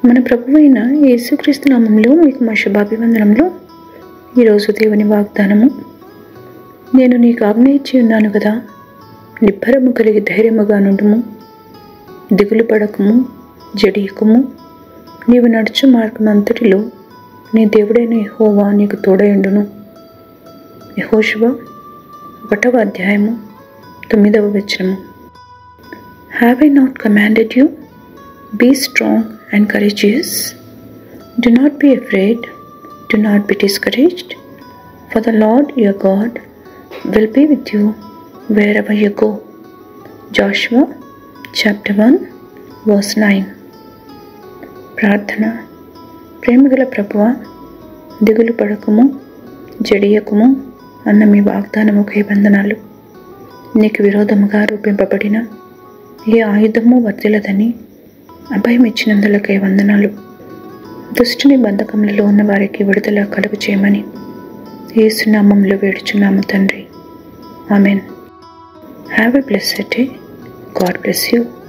మన ప్రభువైన యేసుక్రీస్తు నామంలో మీకు మా శుభాభివందనంలో ఈరోజు దేవుని వాగ్దానము నేను నీకు ఆజ్ఞ ఇచ్చి ఉన్నాను కదా నిబ్బరము కలిగి ధైర్యముగా నుండుము దిగులు పడకము జడియకుము నీవు నడుచు మార్గం అంతటిలో నీ దేవుడైన యెహోవా నీకు తోడయుండును యహోశివ ఒకటవ అధ్యాయము తొమ్మిదవ వచనము have I not commanded you be strong and courageous do not be afraid do not be discouraged for the Lord your God will be with you wherever you go Joshua chapter one verse nine ప్రార్థన ప్రేమగల ప్రభువ దిగులు పడకము జడియకుము అన్న మీ వాగ్దానముకై వందనాలు నీకు విరోధముగా రూపింపబడిన ఏ ఆయుధము వర్తిలదని అభయం ఇచ్చినందులకై వందనాలు దుష్టుని బంధకములలో ఉన్న వారికి విడుదల కలుగు చేయమని ఏసునామంలో వేడుచున్నాము తండ్రి amen have a blessed day God bless you